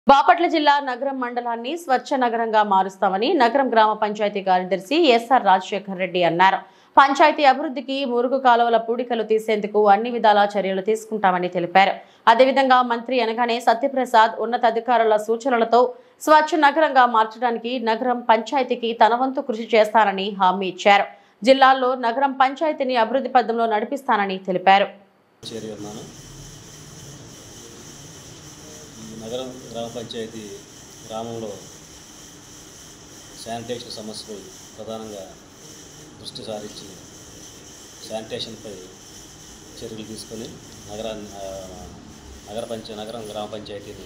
బాపట్ల జిల్లా నగరం మండలాన్ని స్వచ్ఛ నగరంగా మారుస్తామని నగరం గ్రామ పంచాయతీ కార్యదర్శి ఎస్ఆర్ రాజశేఖర్ రెడ్డి అన్నారు పంచాయతీ అభివృద్ధికి మురుగు కాలువల పూడికలు తీసేందుకు అన్ని విధాల చర్యలు తీసుకుంటామని తెలిపారు అదేవిధంగా మంత్రి అనగానే సత్యప్రసాద్ ఉన్నతాధికారుల సూచనలతో స్వచ్ఛ నగరంగా మార్చడానికి నగరం పంచాయతీకి తన వంతు కృషి చేస్తానని హామీ ఇచ్చారు జిల్లాల్లో నగరం పంచాయతీని అభివృద్ధి పథంలో నడిపిస్తానని తెలిపారు చేరి ఉన్నాను ఈ నగరం గ్రామ పంచాయతీ గ్రామంలో శానిటేషన్ సమస్యపై ప్రధానంగా దృష్టి సారించి శానిటేషన్పై చర్యలు తీసుకొని నగరాన్ని ఆ, నగర పంచ నగరం గ్రామ పంచాయతీని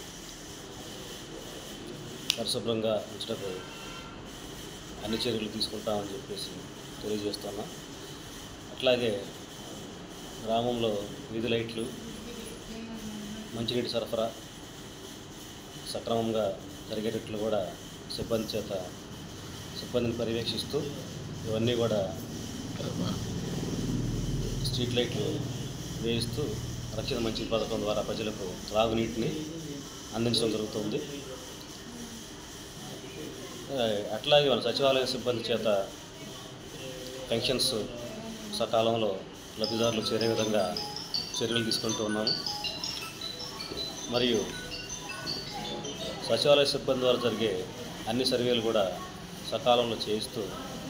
పరిశుభ్రంగా ఉంచటకు అన్ని చర్యలు తీసుకుంటామని చెప్పేసి తెలియజేస్తున్నా అట్లాగే గ్రామంలో వీధి లైట్లు మంచినీటి సరఫరా సక్రమంగా జరిగేటట్లు కూడా సిబ్బంది చేత సిబ్బందిని పర్యవేక్షిస్తూ ఇవన్నీ కూడా స్ట్రీట్ లైట్లు వేయిస్తూ రక్షణ మంచి పథకం ద్వారా ప్రజలకు త్రాగునీటిని అందించడం జరుగుతుంది ఆ, అట్లాగే మన సచివాలయ సిబ్బంది చేత పెన్షన్స్ సకాలంలో లబ్ధిదారులు చేరే విధంగా చర్యలు తీసుకుంటూ ఉన్నాము మరియు సచివాలయ సిబ్బంది ద్వారా జరిగే అన్ని సర్వేలు కూడా సకాలంలో చేయిస్తూ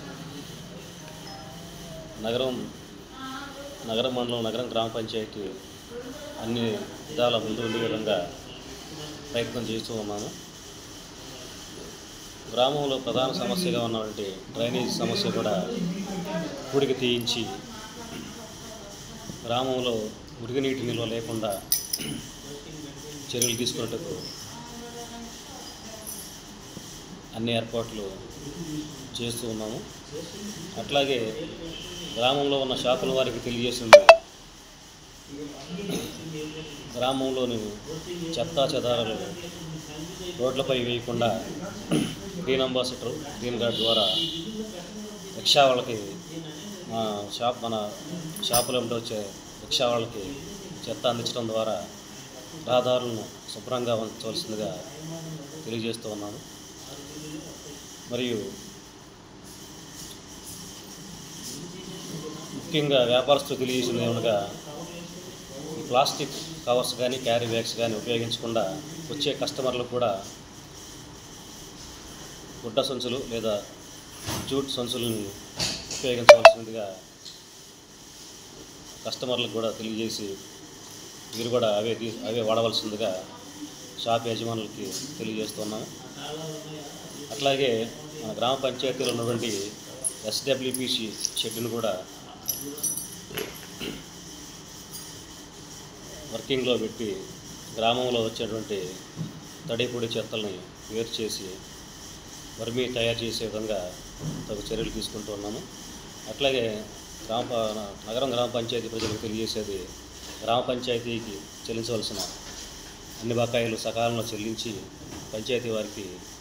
నగరం నగర మండలం నగరం గ్రామ పంచాయతీ అన్ని విధాల ముందు ఉండే విధంగా ప్రయత్నం చేస్తూ ఉన్నాము గ్రామంలో ప్రధాన సమస్యగా ఉన్నటువంటి డ్రైనేజ్ సమస్య కూడా పూడికి తీయించి గ్రామంలో మురుగునీటి నిల్వ లేకుండా చర్యలు తీసుకున్నట్టుకు అన్ని ఏర్పాట్లు చేస్తూ ఉన్నాము అట్లాగే గ్రామంలో ఉన్న షాపుల వారికి తెలియజేసింది గ్రామంలోని చెత్తా చెదారాలు రోడ్లపై వేయకుండా గ్రీన్ అంబాసిడర్ గ్రీన్ గార్డ్ ద్వారా రిక్షా వాళ్ళకి మా షాప్ మన షాపులో ఉండి వచ్చే రిక్షా వాళ్ళకి చెత్త అందించడం ద్వారా రహదారులను శుభ్రంగా ఉంచవలసిందిగా తెలియజేస్తూ ఉన్నాను మరియు ముఖ్యంగా వ్యాపారస్తులు తెలియజేసింది ఏమనగా ఈ ప్లాస్టిక్ కవర్స్ కానీ క్యారీ బ్యాగ్స్ కానీ ఉపయోగించకుండా వచ్చే కస్టమర్లకు కూడా గుడ్డ సంచులు లేదా జూట్ సంచులను ఉపయోగించవలసిందిగా కస్టమర్లకు కూడా తెలియజేసి మీరు కూడా అవే తీ అవే వాడవలసిందిగా షాప్ యజమానులకి తెలియజేస్తున్నాము అట్లాగే మన గ్రామ పంచాయతీలో ఉన్నటువంటి ఎస్డబ్ల్యూపిసి షెడ్యూల్ కూడా వర్కింగ్లో పెట్టి గ్రామంలో వచ్చేటువంటి తడిపొడి చెత్తల్ని వేరు చేసి వర్మీ తయారు చేసే విధంగా తగు చర్యలు తీసుకుంటూ ఉన్నాము అట్లాగే గ్రామ ప- నగరం గ్రామ పంచాయతీ ప్రజలకు తెలియజేసేది గ్రామ పంచాయతీకి చెల్లించవలసిన అన్ని బకాయిలు సకాలంలో చెల్లించి పంచాయతీ వారికి